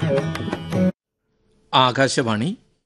ആകാശവാണി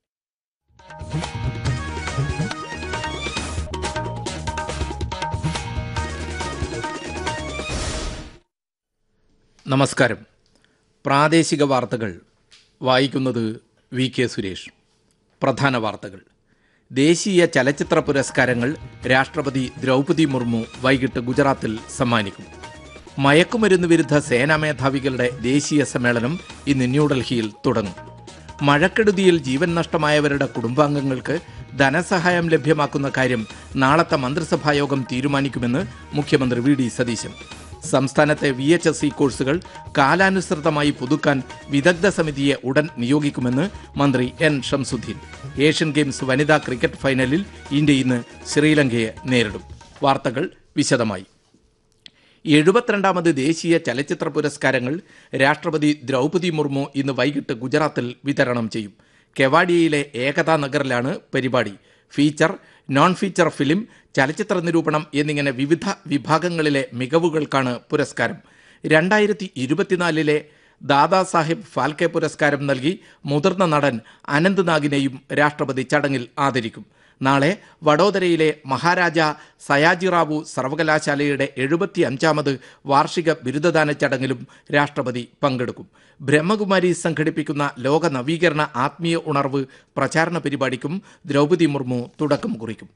നമസ്കാരം പ്രാദേശിക വാർത്തകൾ വായിക്കുന്നത് വി കെ സുരേഷ് പ്രധാന വാർത്തകൾ ദേശീയ ചലച്ചിത്ര പുരസ്കാരങ്ങൾ രാഷ്ട്രപതി ദ്രൗപദി മുർമു വൈകിട്ട് ഗുജറാത്തിൽ സമ്മാനിക്കും മയക്കുമരുന്ന് വിരുദ്ധ സേനാ മേധാവികളുടെ ദേശീയ സമ്മേളനം ഇന്ന് ന്യൂഡൽഹിയിൽ തുടങ്ങും മഴക്കെടുതിയിൽ ജീവൻ നഷ്ടമായവരുടെ കുടുംബാംഗങ്ങൾക്ക് ധനസഹായം ലഭ്യമാക്കുന്ന കാര്യം നാളത്തെ മന്ത്രിസഭായോഗം തീരുമാനിക്കുമെന്ന് മുഖ്യമന്ത്രി വി ഡി സതീശൻ സംസ്ഥാനത്തെ വി എച്ച് എസ് സി കോഴ്സുകൾ കാലാനുസൃതമായി പുതുക്കാൻ വിദഗ്ധ സമിതിയെ ഉടൻ നിയോഗിക്കുമെന്ന് മന്ത്രി എൻ ഷംസുദ്ദീൻ ഏഷ്യൻ ഗെയിംസ് വനിതാ ക്രിക്കറ്റ് ഫൈനലിൽ ഇന്ത്യ ഇന്ന് ശ്രീലങ്കയെ നേരിടും വാർത്തകൾ വിശദമായി എഴുപത്തിരണ്ടാമത് ദേശീയ ചലച്ചിത്ര പുരസ്കാരങ്ങൾ രാഷ്ട്രപതി ദ്രൗപദി മുർമു ഇന്ന് വൈകിട്ട് ഗുജറാത്തിൽ വിതരണം ചെയ്യും കെവാഡിയയിലെ ഏകതാ നഗറിലാണ് പരിപാടി ഫീച്ചർ നോൺ ഫീച്ചർ ഫിലിം ചലച്ചിത്ര നിരൂപണം എന്നിങ്ങനെ വിവിധ വിഭാഗങ്ങളിലെ മികവുകൾക്കാണ് പുരസ്കാരം രണ്ടായിരത്തി ഇരുപത്തിനാലിലെ ദാദാ സാഹിബ് ഫാൽക്കെ പുരസ്കാരം നൽകി മുതിർന്ന നടൻ അനന്ത് നാഗിനെയും രാഷ്ട്രപതി ചടങ്ങിൽ ആദരിക്കും നാളെ വഡോദരയിലെ മഹാരാജ സയാജിറാവു സർവകലാശാലയുടെ എഴുപത്തി അഞ്ചാമത് വാർഷിക ബിരുദദാന ചടങ്ങിലും രാഷ്ട്രപതി പങ്കെടുക്കും ബ്രഹ്മകുമാരി സംഘടിപ്പിക്കുന്ന ലോക നവീകരണ ആത്മീയ ഉണർവ് പ്രചാരണ പരിപാടിക്കും ദ്രൗപദി മുർമു തുടക്കം കുറിക്കും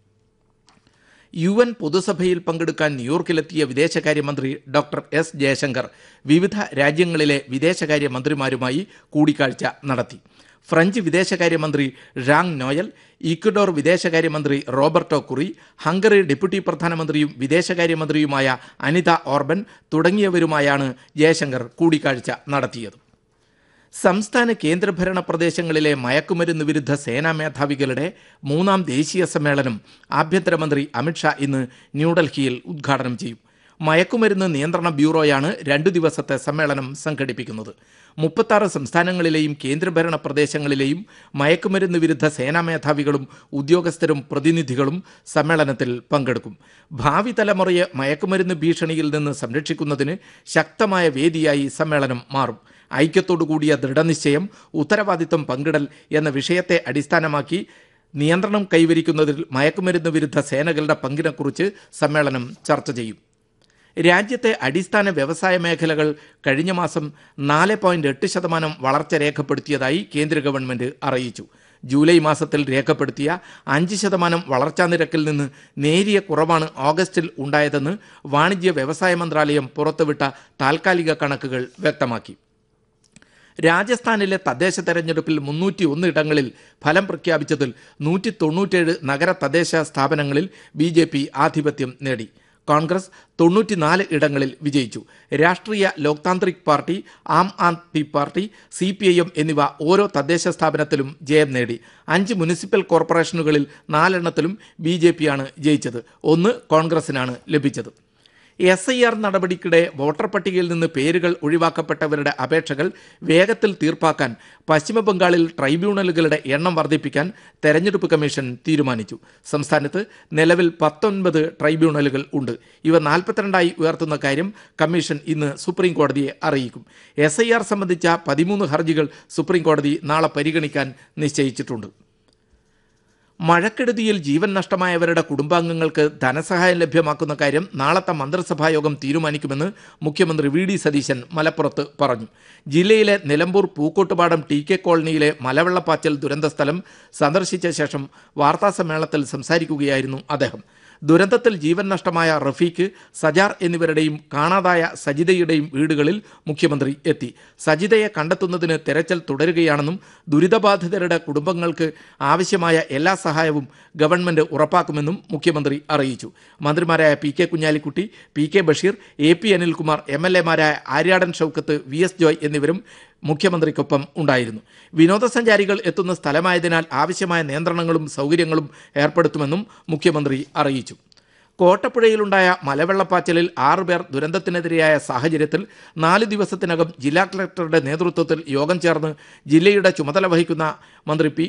യു എൻ പൊതുസഭയിൽ പങ്കെടുക്കാൻ ന്യൂയോർക്കിലെത്തിയ വിദേശകാര്യമന്ത്രി ഡോക്ടർ എസ് ജയശങ്കർ വിവിധ രാജ്യങ്ങളിലെ വിദേശകാര്യ മന്ത്രിമാരുമായി കൂടിക്കാഴ്ച നടത്തി ഫ്രഞ്ച് വിദേശകാര്യമന്ത്രി ഴാങ് നോയൽ ഇക്വഡോർ വിദേശകാര്യമന്ത്രി റോബർട്ടോ കുറി ഹംഗറി ഡെപ്യൂട്ടി പ്രധാനമന്ത്രിയും വിദേശകാര്യമന്ത്രിയുമായ അനിത ഓർബൻ തുടങ്ങിയവരുമായാണ് ജയശങ്കർ കൂടിക്കാഴ്ച നടത്തിയത് സംസ്ഥാന കേന്ദ്രഭരണ പ്രദേശങ്ങളിലെ മയക്കുമരുന്ന് വിരുദ്ധ സേനാ മേധാവികളുടെ മൂന്നാം ദേശീയ സമ്മേളനം ആഭ്യന്തരമന്ത്രി അമിത്ഷാ ഇന്ന് ന്യൂഡൽഹിയിൽ ഉദ്ഘാടനം ചെയ്യും മയക്കുമരുന്ന് നിയന്ത്രണ ബ്യൂറോയാണ് രണ്ടു ദിവസത്തെ സമ്മേളനം സംഘടിപ്പിക്കുന്നത് മുപ്പത്താറ് സംസ്ഥാനങ്ങളിലെയും കേന്ദ്രഭരണ പ്രദേശങ്ങളിലെയും മയക്കുമരുന്ന് വിരുദ്ധ സേനാ മേധാവികളും ഉദ്യോഗസ്ഥരും പ്രതിനിധികളും സമ്മേളനത്തിൽ പങ്കെടുക്കും ഭാവി തലമുറയെ മയക്കുമരുന്ന് ഭീഷണിയിൽ നിന്ന് സംരക്ഷിക്കുന്നതിന് ശക്തമായ വേദിയായി സമ്മേളനം മാറും ഐക്യത്തോടുകൂടിയ ദൃഢനിശ്ചയം ഉത്തരവാദിത്വം പങ്കിടൽ എന്ന വിഷയത്തെ അടിസ്ഥാനമാക്കി നിയന്ത്രണം കൈവരിക്കുന്നതിൽ മയക്കുമരുന്ന് വിരുദ്ധ സേനകളുടെ പങ്കിനെക്കുറിച്ച് സമ്മേളനം ചർച്ച ചെയ്യും രാജ്യത്തെ അടിസ്ഥാന വ്യവസായ മേഖലകൾ കഴിഞ്ഞ മാസം നാല് പോയിന്റ് എട്ട് ശതമാനം വളർച്ച രേഖപ്പെടുത്തിയതായി കേന്ദ്ര ഗവൺമെന്റ് അറിയിച്ചു ജൂലൈ മാസത്തിൽ രേഖപ്പെടുത്തിയ അഞ്ച് ശതമാനം വളർച്ചാ നിരക്കിൽ നിന്ന് നേരിയ കുറവാണ് ഓഗസ്റ്റിൽ ഉണ്ടായതെന്ന് വാണിജ്യ വ്യവസായ മന്ത്രാലയം പുറത്തുവിട്ട താൽക്കാലിക കണക്കുകൾ വ്യക്തമാക്കി രാജസ്ഥാനിലെ തദ്ദേശ തെരഞ്ഞെടുപ്പിൽ മുന്നൂറ്റി ഒന്ന് ഇടങ്ങളിൽ ഫലം പ്രഖ്യാപിച്ചതിൽ നൂറ്റി തൊണ്ണൂറ്റേഴ് നഗര തദ്ദേശ സ്ഥാപനങ്ങളിൽ ബി ജെ പി ആധിപത്യം നേടി കോൺഗ്രസ് തൊണ്ണൂറ്റിനാല് ഇടങ്ങളിൽ വിജയിച്ചു Rashtriya Lok Tantrik party Aam Aadmi party C P I M എന്നിവ ഓരോ തദ്ദേശ സ്ഥാപനത്തിലും ജയം നേടി അഞ്ച് മുനിസിപ്പൽ കോർപ്പറേഷനുകളിൽ നാലെണ്ണത്തിലും ബി ജെ പിയാണ് ജയിച്ചത് ഒന്ന് കോൺഗ്രസിനാണ് ലഭിച്ചത് എസ് ഐ ആർ നടപടിക്കിടെ വോട്ടർ പട്ടികയിൽ നിന്ന് പേരുകൾ ഒഴിവാക്കപ്പെട്ടവരുടെ അപേക്ഷകൾ വേഗത്തിൽ തീർപ്പാക്കാൻ പശ്ചിമബംഗാളിൽ ട്രൈബ്യൂണലുകളുടെ എണ്ണം വർദ്ധിപ്പിക്കാൻ തെരഞ്ഞെടുപ്പ് കമ്മീഷൻ തീരുമാനിച്ചു സംസ്ഥാനത്ത് നിലവിൽ പത്തൊൻപത് ട്രൈബ്യൂണലുകൾ ഉണ്ട് ഇവ നാൽപ്പത്തിരണ്ടായി ഉയർത്തുന്ന കാര്യം കമ്മീഷൻ ഇന്ന് സുപ്രീം കോടതിയെ അറിയിക്കും എസ് ഐ ആർ സംബന്ധിച്ച പതിമൂന്ന് ഹർജികൾ സുപ്രീം കോടതി നാളെ പരിഗണിക്കാൻ നിശ്ചയിച്ചിട്ടുണ്ട് മഴക്കെടുതിയിൽ ജീവൻ നഷ്ടമായവരുടെ കുടുംബാംഗങ്ങൾക്ക് ധനസഹായം ലഭ്യമാക്കുന്ന കാര്യം നാളത്തെ മന്ത്രിസഭായോഗം തീരുമാനിക്കുമെന്ന് മുഖ്യമന്ത്രി വി ഡി സതീശൻ മലപ്പുറത്ത് പറഞ്ഞു ജില്ലയിലെ നിലമ്പൂർ പൂക്കോട്ടുപാടം ടി കെ കോളനിയിലെ മലവെള്ളപ്പാച്ചൽ ദുരന്ത സ്ഥലം സന്ദർശിച്ച ശേഷം വാർത്താസമ്മേളനത്തിൽ സംസാരിക്കുകയായിരുന്നു അദ്ദേഹം ദുരന്തത്തിൽ ജീവൻ നഷ്ടമായ റഫീഖ് സജാർ എന്നിവരുടെയും കാണാതായ സജിതയുടെയും വീടുകളിൽ മുഖ്യമന്ത്രി എത്തി സജിതയെ കണ്ടെത്തുന്നതിന് തെരച്ചിൽ തുടരുകയാണെന്നും ദുരിതബാധിതരുടെ കുടുംബങ്ങൾക്ക് ആവശ്യമായ എല്ലാ സഹായവും ഗവൺമെന്റ് ഉറപ്പാക്കുമെന്നും മുഖ്യമന്ത്രി അറിയിച്ചു മന്ത്രിമാരായ P K Kunhalikutty P K Basheer A P Anilkumar M L എമാരായ ആര്യാടൻ ഷൗക്കത്ത് വി എസ് ജോയ് എന്നിവരും മുഖ്യമന്ത്രിക്കൊപ്പം ഉണ്ടായിരുന്നു വിനോദസഞ്ചാരികൾ എത്തുന്ന സ്ഥലമായതിനാൽ ആവശ്യമായ നിയന്ത്രണങ്ങളും സൗകര്യങ്ങളും ഏർപ്പെടുത്തുമെന്നും മുഖ്യമന്ത്രി അറിയിച്ചു കോട്ടപ്പുഴയിലുണ്ടായ മലവെള്ളപ്പാച്ചിലിൽ ആറുപേർ ദുരന്തത്തിനെതിരെയായ സാഹചര്യത്തിൽ നാല് ദിവസത്തിനകം ജില്ലാ കളക്ടറുടെ നേതൃത്വത്തിൽ യോഗം ചേർന്ന് ജില്ലയുടെ ചുമതല വഹിക്കുന്ന മന്ത്രി പി